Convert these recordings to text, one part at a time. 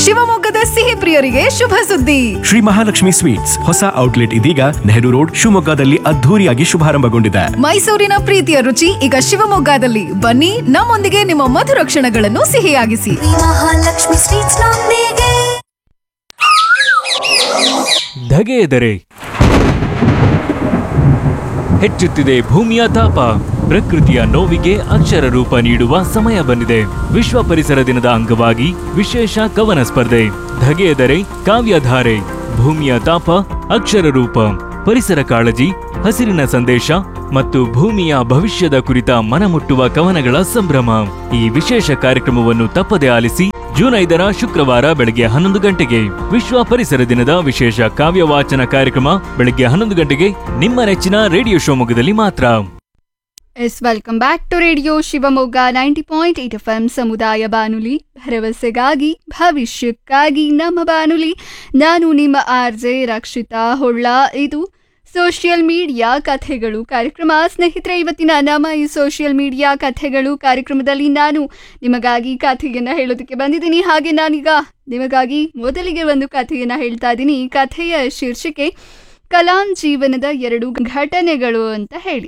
ಶಿವಮೊಗ್ಗದ ಸಿಹಿ ಪ್ರಿಯರಿಗೆ ಶುಭ ಸುದ್ದಿ ಶ್ರೀ ಮಹಾಲಕ್ಷ್ಮಿ ಸ್ವೀಟ್ಸ್ ಹೊಸ ಔಟ್ಲೆಟ್ ಇದೀಗ ನೆಹರು ರೋಡ್ ಶಿವಮೊಗ್ಗದಲ್ಲಿ ಅದ್ಧೂರಿಯಾಗಿ ಶುಭಾರಂಭಗೊಂಡಿದೆ ಮೈಸೂರಿನ ಪ್ರೀತಿಯ ರುಚಿ ಈಗ ಶಿವಮೊಗ್ಗದಲ್ಲಿ ಬನ್ನಿ ನಮ್ಮೊಂದಿಗೆ ನಿಮ್ಮ ಮಧುರ ಕ್ಷಣಗಳನ್ನು ಸಿಹಿಯಾಗಿಸಿ ಮಹಾಲಕ್ಷ್ಮಿ ಸ್ವೀಟ್ಸ್ ನೊಂದಿಗೆ ಧಗೆಯೆದರೆ ಹೆಚ್ಚುತ್ತಿದೆ ಭೂಮಿಯ ತಾಪ ಪ್ರಕೃತಿಯ ನೋವಿಗೆ ಅಕ್ಷರ ರೂಪ ನೀಡುವ ಸಮಯ ಬಂದಿದೆ ವಿಶ್ವ ಪರಿಸರ ದಿನದ ಅಂಗವಾಗಿ ವಿಶೇಷ ಕವನ ಸ್ಪರ್ಧೆ ಧಗೆಯೆದರೆ ಕಾವ್ಯಧಾರೆ ಭೂಮಿಯ ತಾಪ ಅಕ್ಷರ ರೂಪ ಪರಿಸರ ಕಾಳಜಿ ಹಸಿರಿನ ಸಂದೇಶ ಮತ್ತು ಭೂಮಿಯ ಭವಿಷ್ಯದ ಕುರಿತ ಮನಮುಟ್ಟುವ ಕವನಗಳ ಸಂಭ್ರಮ ಈ ವಿಶೇಷ ಕಾರ್ಯಕ್ರಮವನ್ನು ತಪ್ಪದೆ ಆಲಿಸಿ ಜೂನ್ ಐದರ ಶುಕ್ರವಾರ ಬೆಳಗ್ಗೆ ಹನ್ನೊಂದು ಗಂಟೆಗೆ ವಿಶ್ವ ಪರಿಸರ ದಿನದ ವಿಶೇಷ ಕಾವ್ಯ ವಾಚನ ಕಾರ್ಯಕ್ರಮ ಬೆಳಗ್ಗೆ ಹನ್ನೊಂದು ಗಂಟೆಗೆ ನಿಮ್ಮ ನೆಚ್ಚಿನ ರೇಡಿಯೋ ಶಿವಮೊಗ್ಗದಲ್ಲಿ ಮಾತ್ರ yes welcome back to radio Shivamogga ninety point eight F M ಸಮುದಾಯ ಬಾನುಲಿ ಭರವಸೆಗಾಗಿ ಭವಿಷ್ಯಕ್ಕಾಗಿ ನಮ್ಮ ಬಾನುಲಿ ನಾನು ನಿಮ್ಮ ಆರ್ ಜೆ ರಕ್ಷಿತಾ ಹೊಳ್ಳ ಇದು ಸೋಷಿಯಲ್ ಮೀಡಿಯಾ ಕಥೆಗಳು ಕಾರ್ಯಕ್ರಮ ಸ್ನೇಹಿತರೆ ಇವತ್ತಿನ ನಮ್ಮ ಈ ಸೋಷಿಯಲ್ ಮೀಡಿಯಾ ಕಥೆಗಳು ಕಾರ್ಯಕ್ರಮದಲ್ಲಿ ನಾನು ನಿಮಗಾಗಿ ಕಥೆಯನ್ನು ಹೇಳೋದಕ್ಕೆ ಬಂದಿದ್ದೀನಿ ಹಾಗೆ ನಾನೀಗ ನಿಮಗಾಗಿ ಮೊದಲಿಗೆ ಒಂದು ಕಥೆಯನ್ನು ಹೇಳ್ತಾ ಇದ್ದೀನಿ ಈ ಕಥೆಯ ಶೀರ್ಷಿಕೆ ಕಲಾಂ ಜೀವನದ ಎರಡು ಘಟನೆಗಳು ಅಂತ ಹೇಳಿ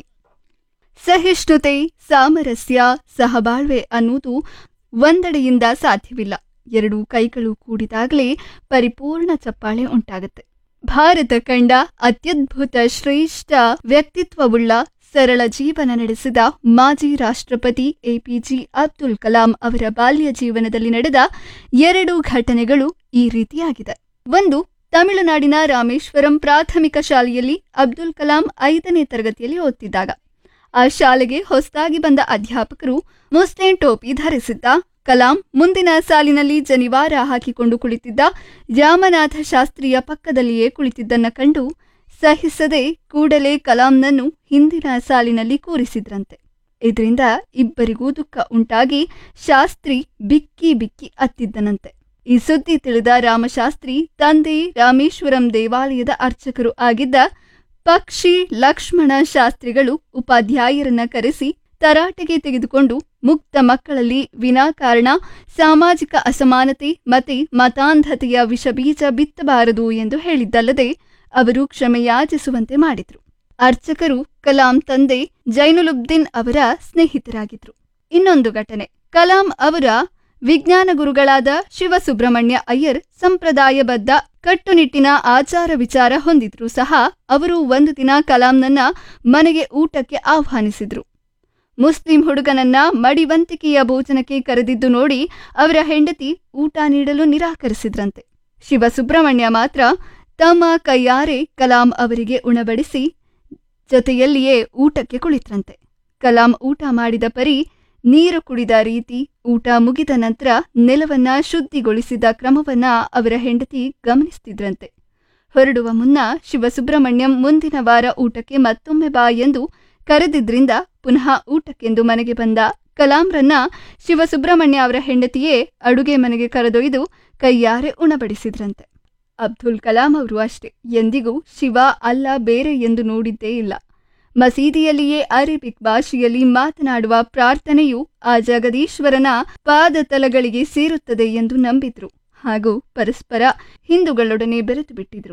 ಸಹಿಷ್ಣುತೆ ಸಾಮರಸ್ಯ ಸಹಬಾಳ್ವೆ ಅನ್ನೋದು ಒಂದೆಡೆಯಿಂದ ಸಾಧ್ಯವಿಲ್ಲ ಎರಡು ಕೈಗಳು ಕೂಡಿದಾಗಲೇ ಪರಿಪೂರ್ಣ ಚಪ್ಪಾಳೆ ಉಂಟಾಗುತ್ತೆ ಭಾರತ ಕಂಡ ಅತ್ಯದ್ಭುತ ಶ್ರೇಷ್ಠ ವ್ಯಕ್ತಿತ್ವವುಳ್ಳ ಸರಳ ಜೀವನ ನಡೆಸಿದ ಮಾಜಿ ರಾಷ್ಟ್ರಪತಿ ಎಪಿಜೆ ಅಬ್ದುಲ್ ಕಲಾಂ ಅವರ ಬಾಲ್ಯ ಜೀವನದಲ್ಲಿ ನಡೆದ ಎರಡು ಘಟನೆಗಳು ಈ ರೀತಿಯಾಗಿದೆ ಒಂದು ತಮಿಳುನಾಡಿನ ರಾಮೇಶ್ವರಂ ಪ್ರಾಥಮಿಕ ಶಾಲೆಯಲ್ಲಿ ಅಬ್ದುಲ್ ಕಲಾಂ ಐದನೇ ತರಗತಿಯಲ್ಲಿ ಓದ್ತಿದ್ದಾಗ ಆ ಶಾಲೆಗೆ ಹೊಸದಾಗಿ ಬಂದ ಅಧ್ಯಾಪಕರು ಮುಸ್ಲಿಂ ಟೋಪಿ ಧರಿಸಿದ್ದ ಕಲಾಂ ಮುಂದಿನ ಸಾಲಿನಲ್ಲಿ ಜನಿವಾರ ಹಾಕಿಕೊಂಡು ಕುಳಿತಿದ್ದ ರಾಮನಾಥ ಶಾಸ್ತ್ರಿಯ ಪಕ್ಕದಲ್ಲಿಯೇ ಕುಳಿತಿದ್ದನ್ನ ಕಂಡು ಸಹಿಸದೆ ಕೂಡಲೇ ಕಲಾಂನನ್ನು ಹಿಂದಿನ ಸಾಲಿನಲ್ಲಿ ಕೂರಿಸಿದ್ರಂತೆ ಇದರಿಂದ ಇಬ್ಬರಿಗೂ ದುಃಖ ಉಂಟಾಗಿ ಶಾಸ್ತ್ರಿ ಬಿಕ್ಕಿ ಬಿಕ್ಕಿ ಅತ್ತಿದ್ದನಂತೆ ಈ ಸುದ್ದಿ ತಿಳಿದ ರಾಮಶಾಸ್ತ್ರಿ ತಂದೆ ರಾಮೇಶ್ವರಂ ದೇವಾಲಯದ ಅರ್ಚಕರು ಆಗಿದ್ದ ಪಕ್ಷಿ ಲಕ್ಷ್ಮಣ ಶಾಸ್ತ್ರಿಗಳು ಉಪಾಧ್ಯಾಯರನ್ನ ಕರೆಸಿ ತರಾಟೆಗೆ ತೆಗೆದುಕೊಂಡು ಮುಕ್ತ ಮಕ್ಕಳಲ್ಲಿ ವಿನಾಕಾರಣ ಸಾಮಾಜಿಕ ಅಸಮಾನತೆ ಮತ್ತೆ ಮತಾಂಧತೆಯ ವಿಷಬೀಜ ಬಿತ್ತಬಾರದು ಎಂದು ಹೇಳಿದ್ದಲ್ಲದೆ ಅವರು ಕ್ಷಮೆಯಾಚಿಸುವಂತೆ ಮಾಡಿದ್ರು ಅರ್ಚಕರು ಕಲಾಂ ತಂದೆ ಜೈನುಲುಬ್ದಿನ್ ಅವರ ಸ್ನೇಹಿತರಾಗಿದ್ರು ಇನ್ನೊಂದು ಘಟನೆ ಕಲಾಂ ಅವರ ವಿಜ್ಞಾನ ಗುರುಗಳಾದ ಶಿವಸುಬ್ರಹ್ಮಣ್ಯ ಅಯ್ಯರ್ ಸಂಪ್ರದಾಯಬದ್ಧ ಕಟ್ಟುನಿಟ್ಟಿನ ಆಚಾರ ವಿಚಾರ ಹೊಂದಿದ್ರು ಸಹ ಅವರು ಒಂದು ದಿನ ಕಲಾಂನನ್ನ ಮನೆಗೆ ಊಟಕ್ಕೆ ಆಹ್ವಾನಿಸಿದ್ರು ಮುಸ್ಲಿಂ ಹುಡುಗನನ್ನ ಮಡಿವಂತಿಕೆಯ ಭೋಜನಕ್ಕೆ ಕರೆದಿದ್ದು ನೋಡಿ ಅವರ ಹೆಂಡತಿ ಊಟ ನೀಡಲು ನಿರಾಕರಿಸಿದ್ರಂತೆ ಶಿವಸುಬ್ರಹ್ಮಣ್ಯ ಮಾತ್ರ ತಮ್ಮ ಕೈಯಾರೆ ಕಲಾಂ ಅವರಿಗೆ ಉಣಬಡಿಸಿ ಜೊತೆಯಲ್ಲಿಯೇ ಊಟಕ್ಕೆ ಕುಳಿತರಂತೆ ಕಲಾಂ ಊಟ ಮಾಡಿದ ಪರಿ ನೀರು ಕುಡಿದ ರೀತಿ ಊಟ ಮುಗಿದ ನಂತರ ನೆಲವನ್ನ ಶುದ್ಧಿಗೊಳಿಸಿದ ಕ್ರಮವನ್ನ ಅವರ ಹೆಂಡತಿ ಗಮನಿಸ್ತಿದ್ರಂತೆ ಹೊರಡುವ ಮುನ್ನ ಶಿವಸುಬ್ರಹ್ಮಣ್ಯಂ ಮುಂದಿನ ವಾರ ಊಟಕ್ಕೆ ಮತ್ತೊಮ್ಮೆ ಬಾ ಎಂದು ಕರೆದಿದ್ರಿಂದ ಪುನಃ ಊಟಕ್ಕೆಂದು ಮನೆಗೆ ಬಂದ ಕಲಾಂರನ್ನ ಶಿವಸುಬ್ರಹ್ಮಣ್ಯ ಅವರ ಹೆಂಡತಿಯೇ ಅಡುಗೆ ಮನೆಗೆ ಕರೆದೊಯ್ದು ಕೈಯಾರೆ ಉಣಬಡಿಸಿದ್ರಂತೆ ಅಬ್ದುಲ್ ಕಲಾಂ ಅವರು ಅಷ್ಟೇ ಎಂದಿಗೂ ಶಿವ ಅಲ್ಲ ಬೇರೆ ಎಂದು ನೋಡಿದ್ದೇ ಇಲ್ಲ ಮಸೀದಿಯಲ್ಲಿಯೇ ಅರೇಬಿಕ್ ಭಾಷೆಯಲ್ಲಿ ಮಾತನಾಡುವ ಪ್ರಾರ್ಥನೆಯು ಆ ಜಗದೀಶ್ವರನ ಪಾದತಲಗಳಿಗೆ ಸೇರುತ್ತದೆ ಎಂದು ನಂಬಿದ್ರು ಹಾಗೂ ಪರಸ್ಪರ ಹಿಂದೂಗಳೊಡನೆ ಬೆರೆತು ಬಿಟ್ಟಿದ್ರು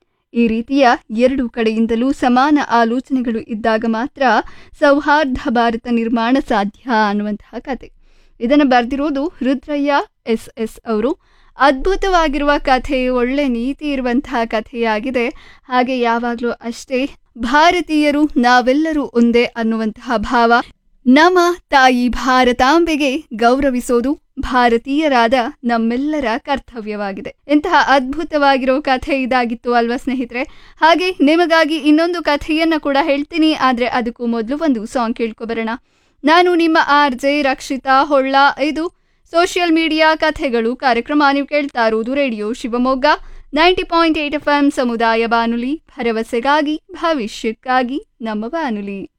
ಈ ರೀತಿಯ ಎರಡು ಕಡೆಯಿಂದಲೂ ಸಮಾನ ಆಲೋಚನೆಗಳು ಇದ್ದಾಗ ಮಾತ್ರ ಸೌಹಾರ್ದ ಭಾರತ ನಿರ್ಮಾಣ ಸಾಧ್ಯ ಅನ್ನುವಂತಹ ಕತೆ ಇದನ್ನು ಬರೆದಿರೋದು ರುದ್ರಯ್ಯ ಎಸ್ ಎಸ್ ಅವರು ಅದ್ಭುತವಾಗಿರುವ ಕಥೆ ಒಳ್ಳೆ ನೀತಿ ಇರುವಂತಹ ಕಥೆಯಾಗಿದೆ ಹಾಗೆ ಯಾವಾಗಲೂ ಅಷ್ಟೇ ಭಾರತೀಯರು ನಾವೆಲ್ಲರೂ ಒಂದೇ ಅನ್ನುವಂತಹ ಭಾವ ನಮ್ಮ ತಾಯಿ ಭಾರತಾಂಬೆಗೆ ಗೌರವಿಸೋದು ಭಾರತೀಯರಾದ ನಮ್ಮೆಲ್ಲರ ಕರ್ತವ್ಯವಾಗಿದೆ ಇಂತಹ ಅದ್ಭುತವಾಗಿರೋ ಕಥೆ ಇದಾಗಿತ್ತು ಅಲ್ವಾ ಸ್ನೇಹಿತರೆ ಹಾಗೆ ನಿಮಗಾಗಿ ಇನ್ನೊಂದು ಕಥೆಯನ್ನ ಕೂಡ ಹೇಳ್ತೀನಿ ಆದ್ರೆ ಅದಕ್ಕೂ ಮೊದಲು ಒಂದು ಸಾಂಗ್ ಕೇಳ್ಕೊಬರೋಣ ನಾನು ನಿಮ್ಮ ಆರ್ ಜೆ ರಕ್ಷಿತಾ ಹೊಳ್ಳ ಇದು ಸೋಷಿಯಲ್ ಮೀಡಿಯಾ ಕಥೆಗಳು ಕಾರ್ಯಕ್ರಮ ನೀವು ಕೇಳ್ತಾ ಇರುವುದು radio Shivamogga ninety point eight F M ಸಮುದಾಯ ಬಾನುಲಿ ಭರವಸೆಗಾಗಿ ಭವಿಷ್ಯಕ್ಕಾಗಿ ನಮ್ಮ ಬಾನುಲಿ